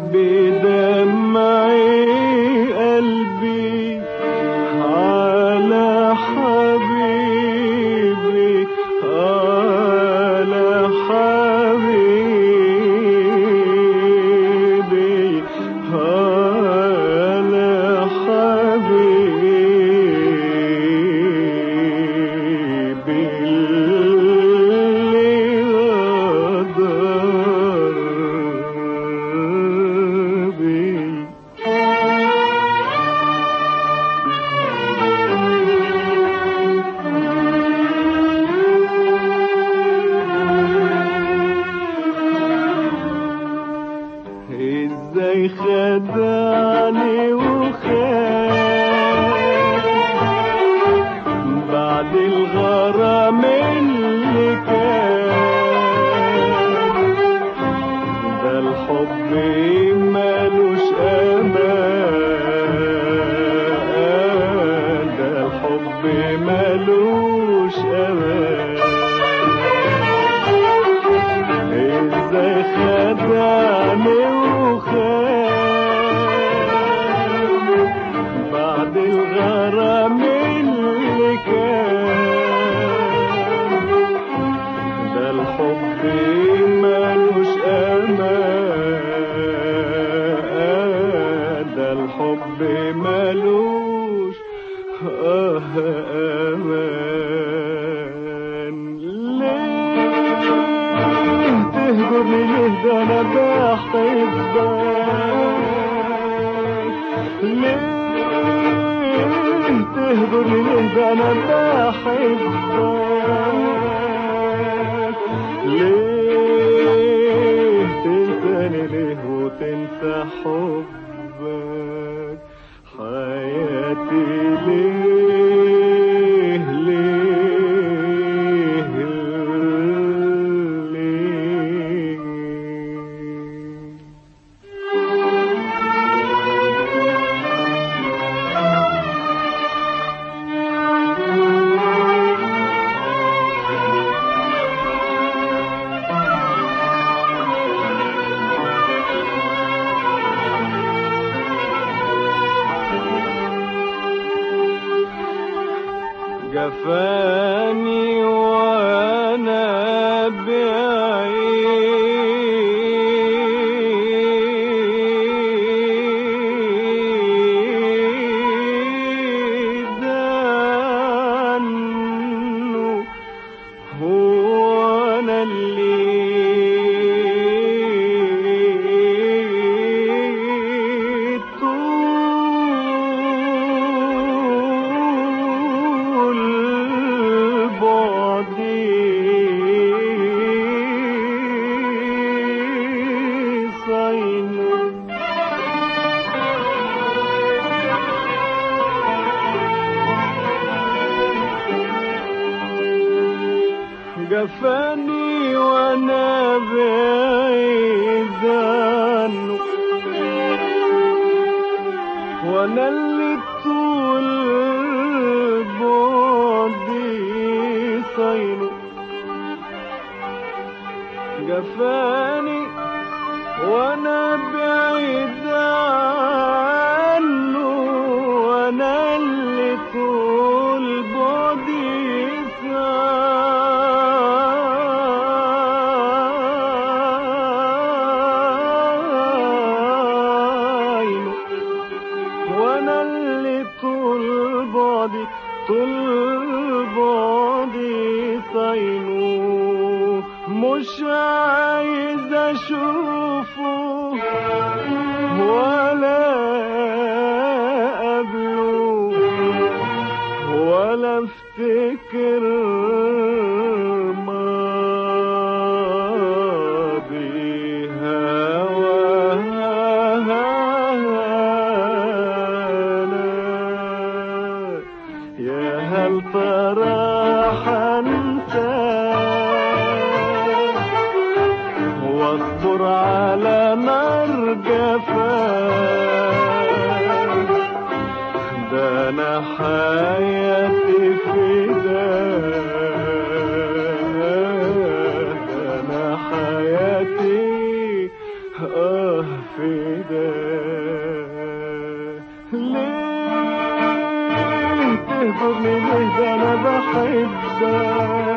بدمعي قلبي على حبيبي على حبيبي على حبيبي اللي غدر بي ازاي خدعني وخان بعد الغرام اللي كان ده الحب مالوش امان ده الحب مالوش امان ازاي خدعني وخان بعد الغرام اللي كان ده الحب مالوش امان ده الحب مالوش آه امان ليه تهجرني ليه ده انا بحبك ليه تهجرني ليه ده انا بحبك ليه تنساني ليه وتنسى حبك حياتي ليه ليه ليه جفاني وانا بعيد عنه هو انا اللي طول بعدي صينه جفاني وانا بعيد عنه وانا اللي طول بعدي صينه جفاني وانا بعيد عنه وانا اللي طول بعدي صاينه وانا اللي طول بعدي طول بعدي صينه مش عايز اشوفه ولا قبله ولا افتكر ماضي هوانا يا هل ترى حنسى واصبر على نار جفاك ده انا حياتي فداك ده انا حياتي اه فداه ليه تهجرني ليه ده انا بحبك